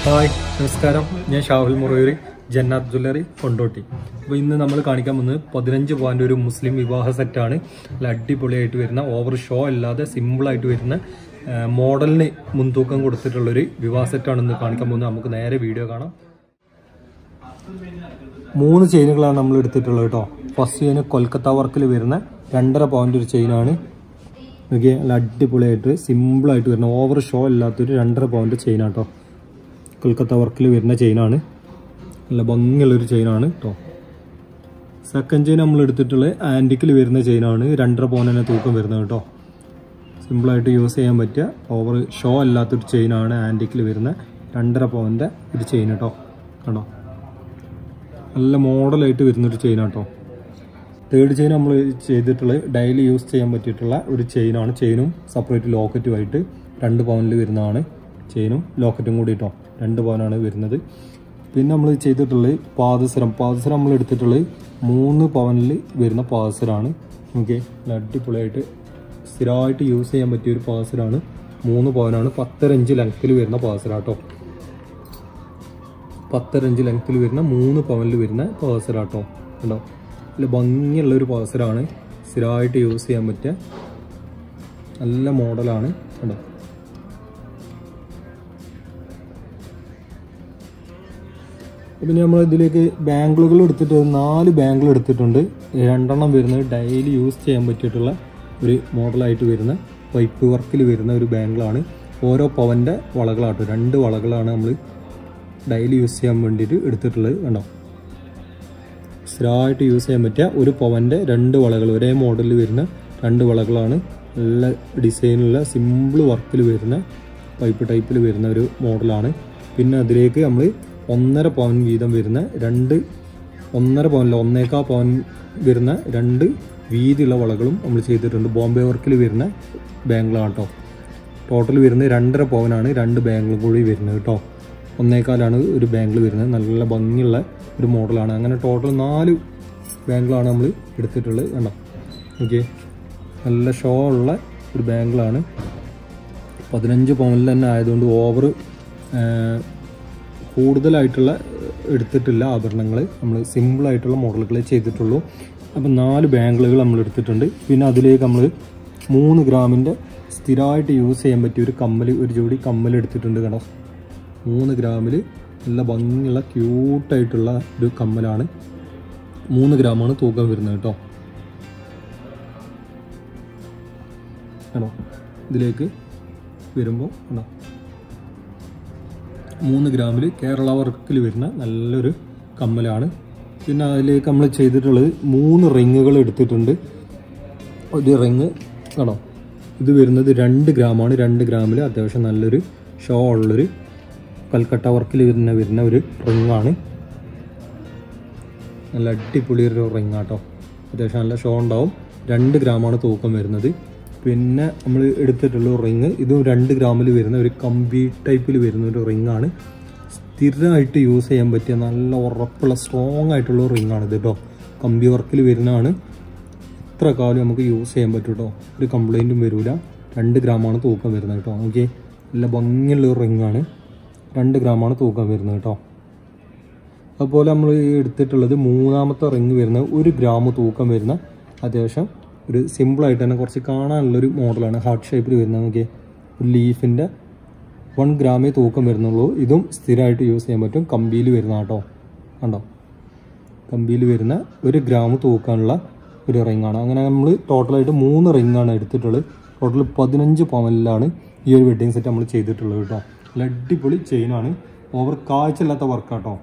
hi നമസ്കാരം ഞാൻ Shahul Murayur Jannath jewellery Kondotty അപ്പോൾ ഇന്ന് നമ്മൾ കാണിക്കാൻ പോകുന്നത് പതിനഞ്ച് പോയിന്റ് ഒരു മുസ്ലിം വിവാഹ സെറ്റാണ് നല്ല അടിപൊളിയായിട്ട് വരുന്ന ഓവർ ഷോ അല്ലാതെ സിമ്പിളായിട്ട് വരുന്ന ആ, മോഡലിന് മുൻതൂക്കം കൊടുത്തിട്ടുള്ളൊരു വിവാഹ സെറ്റാണ് ഇന്ന് കാണിക്കാൻ പോകുന്നത് നമുക്ക് നേരെ വീഡിയോ കാണാം മൂന്ന് ചെയിനുകളാണ് നമ്മൾ എടുത്തിട്ടുള്ളത് കേട്ടോ ഫസ്റ്റ് ചെയിന് കൊൽക്കത്ത വർക്കിൽ വരുന്ന രണ്ടര പൗണ്ട് ഒരു ചെയിനാണ് നോക്കി നല്ല അടിപൊളിയായിട്ട് സിമ്പിളായിട്ട് വരുന്ന ഓവർ ഷോ അല്ലാത്തൊരു രണ്ടര പൗണ്ട് ചെയിനാണ് കേട്ടോ കൊൽക്കത്ത വർക്കിൽ വരുന്ന ചെയിനാണ് നല്ല ഭംഗിയുള്ളൊരു ചെയിനാണ് കേട്ടോ സെക്കൻഡ് ചെയിൻ നമ്മൾ എടുത്തിട്ടുള്ളത് ആൻറ്റിക്കിൽ വരുന്ന ചെയിനാണ് രണ്ടര പൗണ്ട് തന്നെ തൂക്കം വരുന്നത് കേട്ടോ സിമ്പിളായിട്ട് യൂസ് ചെയ്യാൻ പറ്റിയ ഓവർ ഷോ അല്ലാത്തൊരു ചെയിനാണ് ആൻറ്റിക്കിൽ വരുന്ന രണ്ടര പൗൻ്റെ ഒരു ചെയിൻ കേട്ടോ കണ്ടോ നല്ല മോഡലായിട്ട് വരുന്നൊരു ചെയിനാണ് കേട്ടോ തേർഡ് ചെയിൻ നമ്മൾ ചെയ്തിട്ടുള്ളത് ഡെയിലി യൂസ് ചെയ്യാൻ പറ്റിയിട്ടുള്ള ഒരു ചെയിനാണ് ചെയിനും സെപ്പറേറ്റ് ലോക്കറ്റുമായിട്ട് രണ്ട് പവനിൽ വരുന്നതാണ് ചെയിനും ലോക്കറ്റും കൂടി കേട്ടോ രണ്ട് പവനാണ് വരുന്നത് പിന്നെ നമ്മൾ ചെയ്തിട്ടുള്ളത് പാദസരം പാദസരം നമ്മൾ എടുത്തിട്ടുള്ളത് മൂന്ന് പവനിൽ വരുന്ന പാദസരമാണ് ഓക്കെ അടിപൊളിയായിട്ട് സ്ഥിരമായിട്ട് യൂസ് ചെയ്യാൻ പറ്റിയ ഒരു പാദസരമാണ് മൂന്ന് പവനാണ് പത്തര ഇഞ്ച് ലെങ്ത്തിൽ വരുന്ന പാദസരം കേട്ടോ പത്തര ഇഞ്ച് ലെങ്ത്തിൽ വരുന്ന മൂന്ന് പവനിൽ വരുന്ന പാസറാട്ടോ കണ്ടോ നല്ല ഭംഗിയുള്ള ഒരു പാസറാണ് സ്ഥിരമായിട്ട് യൂസ് ചെയ്യാൻ പറ്റിയ നല്ല മോഡലാണ് കണ്ടോ പിന്നെ നമ്മൾ ഇതിലേക്ക് ബാങ്കിളുകൾ എടുത്തിട്ട് നാല് ബാങ്കിൾ എടുത്തിട്ടുണ്ട് രണ്ടെണ്ണം വരുന്നത് ഡെയിലി യൂസ് ചെയ്യാൻ പറ്റിയിട്ടുള്ള ഒരു മോഡലായിട്ട് വരുന്ന പൈപ്പ് വർക്കിൽ വരുന്ന ഒരു ബാങ്കിളാണ് ഓരോ പവൻ്റെ വളകളാട്ടോ രണ്ട് വളകളാണ് നമ്മൾ ഡെയിലി യൂസ് ചെയ്യാൻ വേണ്ടിയിട്ട് എടുത്തിട്ടുള്ളത് കണ്ടോ സ്ഥിരമായിട്ട് യൂസ് ചെയ്യാൻ പറ്റിയ ഒരു പവൻ്റെ രണ്ട് വളകൾ ഒരേ മോഡലിൽ വരുന്ന രണ്ട് വളകളാണ് നല്ല ഡിസൈനുള്ള സിമ്പിൾ വർക്കിൽ വരുന്ന പൈപ്പ് ടൈപ്പിൽ വരുന്ന ഒരു മോഡലാണ് പിന്നെ അതിലേക്ക് നമ്മൾ ഒന്നര പവൻ വീതം വരുന്ന രണ്ട് ഒന്നര പവനില്ല ഒന്നേക്കാ പവൻ വരുന്ന രണ്ട് വീതിയുള്ള വളകളും നമ്മൾ ചെയ്തിട്ടുണ്ട് ബോംബെ വർക്കിൽ വരുന്ന ബാങ്കിളാണ് കേട്ടോ ടോട്ടൽ വരുന്നത് രണ്ടര പവനാണ് രണ്ട് ബാങ്കിളും കൂടി വരുന്നത് കേട്ടോ ഒന്നേക്കാലാണ് ഒരു ബാങ്കിൾ വരുന്നത് നല്ല ഭംഗിയുള്ള ഒരു മോഡലാണ് അങ്ങനെ ടോട്ടൽ നാല് ബാങ്കിളാണ് നമ്മൾ എടുത്തിട്ടുള്ളത് കണ്ടോ ഓക്കെ നല്ല ഷോ ഉള്ള ഒരു ബാങ്കിളാണ് പതിനഞ്ച് പവനിൽ തന്നെ ആയതുകൊണ്ട് ഓവർ കൂടുതലായിട്ടുള്ള എടുത്തിട്ടില്ല ആഭരണങ്ങൾ നമ്മൾ സിമ്പിളായിട്ടുള്ള മോഡലുകളെ ചെയ്തിട്ടുള്ളൂ അപ്പം നാല് ബാങ്കിളുകൾ നമ്മൾ എടുത്തിട്ടുണ്ട് പിന്നെ അതിലേക്ക് നമ്മൾ മൂന്ന് ഗ്രാമിൻ്റെ സ്ഥിരമായിട്ട് യൂസ് ചെയ്യാൻ പറ്റിയ ഒരു കമ്മൽ ഒരു ജോഡി കമ്മൽ എടുത്തിട്ടുണ്ട് കണ്ടോ മൂന്ന് ഗ്രാമിൽ നല്ല ഭംഗിയുള്ള ക്യൂട്ടായിട്ടുള്ള ഒരു കമ്മലാണ് മൂന്ന് ഗ്രാമാണ് തൂക്കം വരുന്നത് കേട്ടോ ആണോ ഇതിലേക്ക് വരുമ്പോൾ ആണോ മൂന്ന് ഗ്രാമിൽ കേരള വർക്കിൽ വരുന്ന നല്ലൊരു കമ്മലാണ് പിന്നെ അതിലേക്ക് നമ്മൾ ചെയ്തിട്ടുള്ളത് മൂന്ന് റിങ്ങുകൾ എടുത്തിട്ടുണ്ട് ഒരു റിങ് ആണോ ഇത് വരുന്നത് രണ്ട് ഗ്രാമാണ് രണ്ട് ഗ്രാമിൽ അത്യാവശ്യം നല്ലൊരു ഷോ ഉള്ളൊരു കൽക്കട്ട വർക്കിൽ വരുന്ന വരുന്ന ഒരു റിങ്ങാണ് നല്ല അടിപൊളി ഒരു റിങ് ആട്ടോ അത്യാവശ്യം നല്ല ഷോ ഉണ്ടാവും രണ്ട് ഗ്രാമാണ് തൂക്കം വരുന്നത് പിന്നെ നമ്മൾ എടുത്തിട്ടുള്ള റിങ് ഇതും രണ്ട് ഗ്രാമിൽ വരുന്ന ഒരു കമ്പി ടൈപ്പിൽ വരുന്ന ഒരു റിങ്ങാണ് സ്ഥിരമായിട്ട് യൂസ് ചെയ്യാൻ പറ്റിയ നല്ല ഉറപ്പുള്ള സ്ട്രോങ് ആയിട്ടുള്ള റിങ് ആണ് ഇത് കേട്ടോ കമ്പി വർക്കിൽ വരുന്നതാണ് എത്ര കാലം നമുക്ക് യൂസ് ചെയ്യാൻ പറ്റും കേട്ടോ ഒരു കംപ്ലൈൻറ്റും വരില്ല രണ്ട് ഗ്രാമാണ് തൂക്കം വരുന്നത് കേട്ടോ ഓക്കെ നല്ല ഭംഗിയുള്ള ഒരു റിങ്ങാണ് രണ്ട് ഗ്രാമാണ് തൂക്കം വരുന്നത് കേട്ടോ അതുപോലെ നമ്മൾ ഈ എടുത്തിട്ടുള്ളത് മൂന്നാമത്തെ റിങ് വരുന്ന ഒരു ഗ്രാം തൂക്കം വരുന്ന അത്യാവശ്യം ഒരു സിമ്പിളായിട്ട് തന്നെ കുറച്ച് കാണാനുള്ളൊരു മോഡലാണ് ഹാർട്ട് ഷേപ്പിൽ വരുന്നത് നോക്കിയേ ഒരു ലീഫിൻ്റെ വൺ ഗ്രാമേ തൂക്കം വരുന്നുള്ളൂ ഇതും സ്ഥിരമായിട്ട് യൂസ് ചെയ്യാൻ പറ്റും കമ്പിയിൽ വരുന്ന കേട്ടോ കണ്ടോ കമ്പിയിൽ വരുന്ന ഒരു ഗ്രാം തൂക്കാനുള്ള ഒരു റിങ്ങാണ് അങ്ങനെ നമ്മൾ ടോട്ടലായിട്ട് മൂന്ന് റിങ്ങാണ് എടുത്തിട്ടുള്ളത് ടോട്ടൽ പതിനഞ്ച് പവനിലാണ് ഈ ഒരു വെഡ്ഡിങ് സെറ്റ് നമ്മൾ ചെയ്തിട്ടുള്ളത് കേട്ടോ നല്ല അടിപൊളി ചെയിനാണ് ഓവർ കാഴ്ചയില്ലാത്ത വർക്കാട്ടോ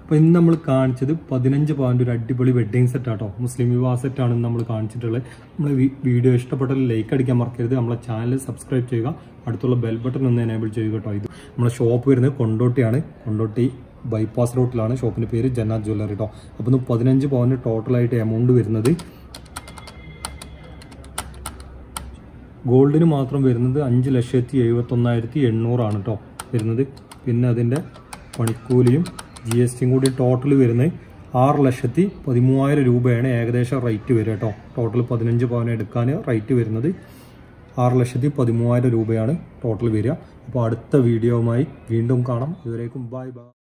അപ്പോൾ ഇന്ന് നമ്മൾ കാണിച്ചത് പതിനഞ്ച് പവൻ്റെ ഒരു അടിപൊളി വെഡ്ഡിങ് സെറ്റ് ആട്ടോ മുസ്ലിം വിവാഹ സെറ്റാണ് നമ്മൾ കാണിച്ചിട്ടുള്ളത് നമ്മൾ വീഡിയോ ഇഷ്ടപ്പെട്ടാൽ ലൈക്ക് അടിക്കാൻ മറക്കരുത് നമ്മളെ ചാനൽ സബ്സ്ക്രൈബ് ചെയ്യുക അടുത്തുള്ള ബെൽ ബട്ടൺ ഒന്ന് എനേബിൾ ചെയ്യുക കേട്ടോ ഇത് നമ്മളെ ഷോപ്പ് വരുന്നത് കൊണ്ടോട്ടിയാണ് കൊണ്ടോട്ടി ബൈപ്പാസ് റോട്ടിലാണ് ഷോപ്പിൻ്റെ പേര് ജന്നാത്ത് ജ്വല്ലറി കേട്ടോ അപ്പോൾ ഇന്ന് പതിനഞ്ച് പവന് ടോട്ടലായിട്ട് എമൗണ്ട് വരുന്നത് ഗോൾഡിന് മാത്രം വരുന്നത് അഞ്ച് ലക്ഷത്തി എഴുപത്തൊന്നായിരത്തി എണ്ണൂറാണ് കേട്ടോ വരുന്നത് പിന്നെ അതിൻ്റെ പണിക്കൂലിയും ജി എസ് ടിയും കൂടി ടോട്ടൽ വരുന്നത് ആറ് ലക്ഷത്തി പതിമൂവായിരം രൂപയാണ് ഏകദേശം റേറ്റ് വരിക കേട്ടോ ടോട്ടൽ പതിനഞ്ച് പവൻ എടുക്കാൻ റേറ്റ് വരുന്നത് ആറ് ലക്ഷത്തി പതിമൂവായിരം രൂപയാണ് ടോട്ടൽ വരിക അപ്പോൾ അടുത്ത വീഡിയോവുമായി വീണ്ടും കാണാം ഇതുവരേക്കും ബൈ ബൈ